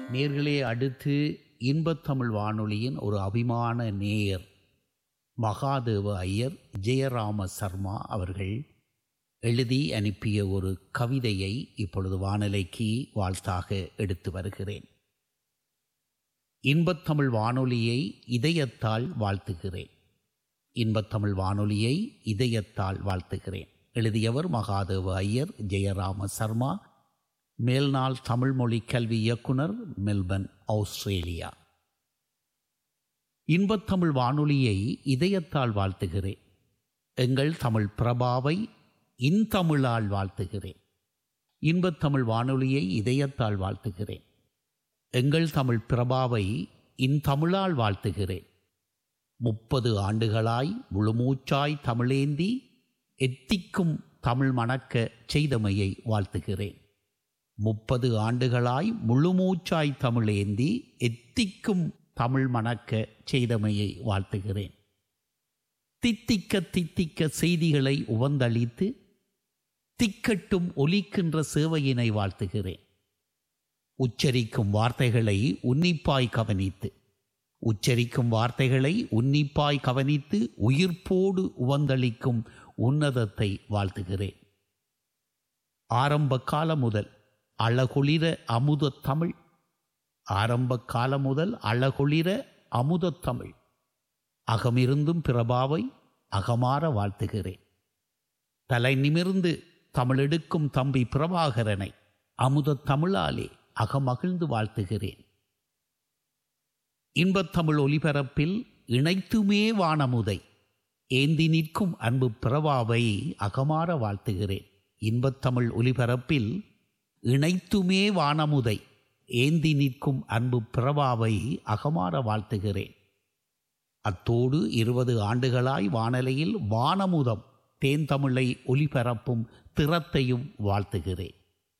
நேர்களே அடுத்து இன்பத்தமிழ் வானொலியின் ஒரு அபிமான நேயர் மகாதேவ ஐயர் ஜெயராம சர்மா அவர்கள் எழுதி அனுப்பிய ஒரு கவிதையை இப்பொழுது வானொலிக்கு வாழ்த்தாக எடுத்து வருகிறேன் இன்பத்தமிழ் வானொலியை இதயத்தால் வாழ்த்துகிறேன் இன்பத்தமிழ் வானொலியை இதயத்தால் வாழ்த்துகிறேன் எழுதியவர் மகாதேவ ஐயர் ஜெயராம சர்மா மேல்நாள் தமிழ்மொழி கல்வி இயக்குனர் மெல்பர்ன் ஆஸ்திரேலியா இன்பத்தமிழ் வானொலியை இதயத்தால் வாழ்த்துகிறேன் எங்கள் தமிழ் பிரபாவை இன்தமிழால் வாழ்த்துகிறேன் இன்பத்தமிழ் வானொலியை இதயத்தால் வாழ்த்துகிறேன் எங்கள் தமிழ் பிரபாவை இன்தமிழால் வாழ்த்துகிறேன் முப்பது ஆண்டுகளாய் முழுமூச்சாய் தமிழேந்தி எத்திக்கும் தமிழ் மணக்க செய்தமையை வாழ்த்துகிறேன் முப்பது ஆண்டுகளாய் முழுமூச்சாய் தமிழேந்தி எத்திக்கும் தமிழ் மணக்க செய்தமையை வாழ்த்துகிறேன் தித்திக்க தித்திக்க செய்திகளை உவந்தளித்து திக்கட்டும் ஒலிக்கின்ற சேவையினை வாழ்த்துகிறேன் உச்சரிக்கும் வார்த்தைகளை உன்னிப்பாய் கவனித்து உச்சரிக்கும் வார்த்தைகளை உன்னிப்பாய் கவனித்து உயிர்ப்போடு உவந்தளிக்கும் உன்னதத்தை வாழ்த்துகிறேன் ஆரம்ப காலம் முதல் அழகொளிர அமுத தமிழ் ஆரம்ப காலம் முதல் அழகொளிர அமுத தமிழ் அகமிருந்தும் பிரபாவை அகமாற வாழ்த்துகிறேன் தலை நிமிர்ந்து தமிழெடுக்கும் தம்பி பிரபாகரனை அமுத தமிழாலே அகமகிழ்ந்து வாழ்த்துகிறேன் இன்பத்தமிழ் ஒலிபரப்பில் இணைத்துமே வானமுதை ஏந்தி நிற்கும் அன்பு பிரபாவை அகமாற வாழ்த்துகிறேன் இன்பத்தமிழ் ஒலிபரப்பில் இணைத்துமே வானமுதை ஏந்தி நிற்கும் அன்பு பிரபாவை அகமாற வாழ்த்துகிறேன் அத்தோடு இருபது ஆண்டுகளாய் வானலையில் வானமுதம் தேன்தமிழை ஒலிபரப்பும் திறத்தையும் வாழ்த்துகிறேன்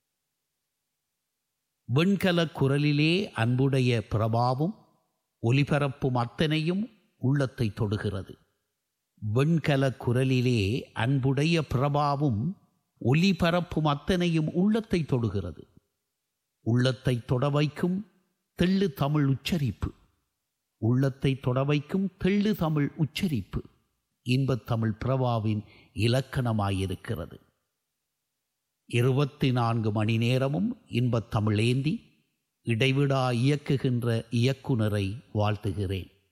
வெண்கல குரலிலே அன்புடைய பிரபாவும் ஒலிபரப்பும் அத்தனையும் உள்ளத்தை தொடுகிறது வெண்கல குரலிலே அன்புடைய பிரபாவும் ஒலிபரப்பும் அத்தனையும் உள்ளத்தை தொடுகிறது உள்ளத்தை தொட வைக்கும் தெள்ளு தமிழ் உச்சரிப்பு உள்ளத்தை தொட வைக்கும் தெள்ளு தமிழ் உச்சரிப்பு இன்பத்தமிழ் பிரபாவின் இலக்கணமாயிருக்கிறது இருபத்தி நான்கு மணி நேரமும் இன்பத்தமிழேந்தி இடைவிடா இயக்குகின்ற இயக்குனரை வாழ்த்துகிறேன்